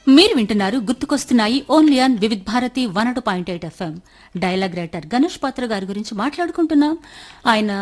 మీరు వింటున్నారు గుర్తుకొస్తున్నాయి only on Vividh Bharati one అటు point eight FM dialogue writer Ganesh Patro గారి గురించి మాట్లాడుకుంటున్నాం ఆయన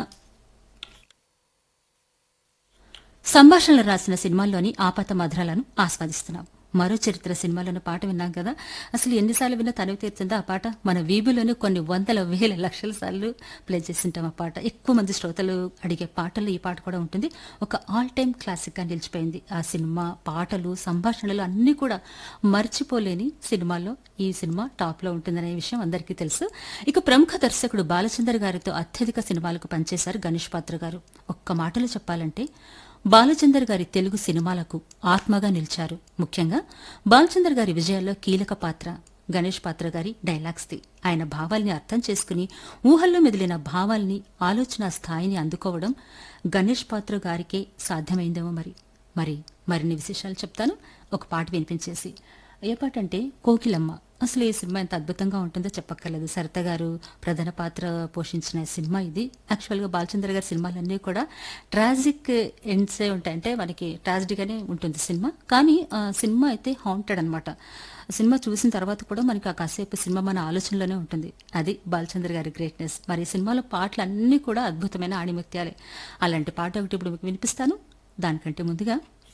సంభాషణలు రాసిన సినిమాల్లోని ఆపత మధురాలను ఆస్వాదిస్తున్నాం మరో చరిత్ర సినిమాలోని పాట విన్నాం కదా అసలు ఎన్నిసార్లు విన్నా తనవి తీరుతుందో ఆ పాట మన వీబులోనే కొన్ని వందల వేల లక్షల సార్లు ప్లే చేసింటాం ఆ పాట ఎక్కువ మంది శ్రోతలు అడిగే పాటల్లో ఈ పాట కూడా ఉంటుంది ఒక ఆల్ టైమ్ క్లాసిక్ గా నిలిచిపోయింది ఆ సినిమా పాటలు సంభాషణలు అన్ని కూడా మర్చిపోలేని సినిమాల్లో ఈ సినిమా టాప్ లో ఉంటుందనే విషయం అందరికీ తెలుసు ఇక ప్రముఖ దర్శకుడు బాలచందర్ గారితో అత్యధిక సినిమాలకు పనిచేశారు గణేష్ పాత్ర గారు ఒక్క మాటలో చెప్పాలంటే బాలచందర్ గారి తెలుగు సినిమాలకు ఆత్మగా నిలిచారు ముఖ్యంగా బాలచందర్ గారి విజయాల్లో కీలక పాత్ర గణేష్ పాత్ర గారి డైలాగ్స్ది ఆయన భావాల్ని అర్థం చేసుకుని ఊహల్లో మెదిలిన భావాల్ని ఆలోచన స్థాయిని అందుకోవడం గణేష్ పాత్ర గారికే సాధ్యమైందేమో మరి మరి మరిన్ని విశేషాలు చెప్తాను ఒక పాట వినిపించేసి ఏ పాట అంటే కోకిలమ్మ అసలు ఈ సినిమా ఎంత అద్భుతంగా ఉంటుందో చెప్పక్కర్లేదు సరిత గారు ప్రధాన పాత్ర పోషించిన సినిమా ఇది యాక్చువల్గా బాలచంద్ర గారి సినిమాలన్నీ కూడా ట్రాజిక్ ఎండ్సే ఉంటాయి అంటే మనకి ట్రాజిడీగానే ఉంటుంది సినిమా కానీ ఆ సినిమా అయితే హాంటెడ్ అనమాట సినిమా చూసిన తర్వాత కూడా మనకి ఆ కాసేపు సినిమా మన ఆలోచనలోనే ఉంటుంది అది బాలచంద్ర గారి గ్రేట్నెస్ మరి ఈ సినిమాలో పాటలు అన్నీ కూడా అద్భుతమైన ఆణిముత్యాలే అలాంటి పాట ఒకటి ఇప్పుడు మీకు వినిపిస్తాను దానికంటే ముందుగా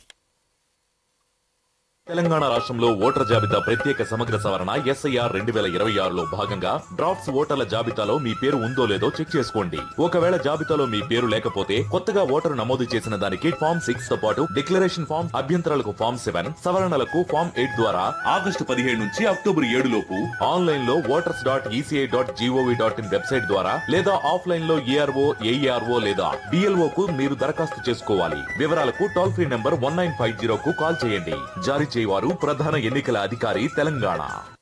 తెలంగాణ రాష్ట్రంలో ఓటర్ జాబితా ప్రత్యేక సమగ్ర సవరణ ఎస్ఐఆర్ రెండు వేల ఇరవై ఆరులో భాగంగా డ్రాఫ్ట్స్ ఓటర్ల జాబితాలో మీ పేరు ఉందో లేదో చెక్ చేసుకోండి ఒకవేళ జాబితాలో మీ పేరు లేకపోతే కొత్తగా ఓటరు నమోదు చేసిన దానికి ఫామ్ సిక్స్ తో పాటు డిక్లరేషన్ ఫామ్ అభ్యంతరాలకు ఫామ్ సెవెన్ సవరణలకు ఫామ్ ఎయిట్ ద్వారా ఆగస్టు పదిహేడు నుంచి అక్టోబర్ ఏడు లోపు ఆన్లైన్ లో voters dot ECI dot GOV dot in website ద్వారా లేదా ఆఫ్లైన్ లో ఏఆర్ఓ ఏఈఆర్ఓ లేదా డిఎల్ఓ కు మీరు దరఖాస్తు చేసుకోవాలి వివరాలకు toll free number one nine five zero కు కాల్ చేయండి జారీ చేయవారు ప్రధాన ఎన్నికల అధికారి తెలంగాణ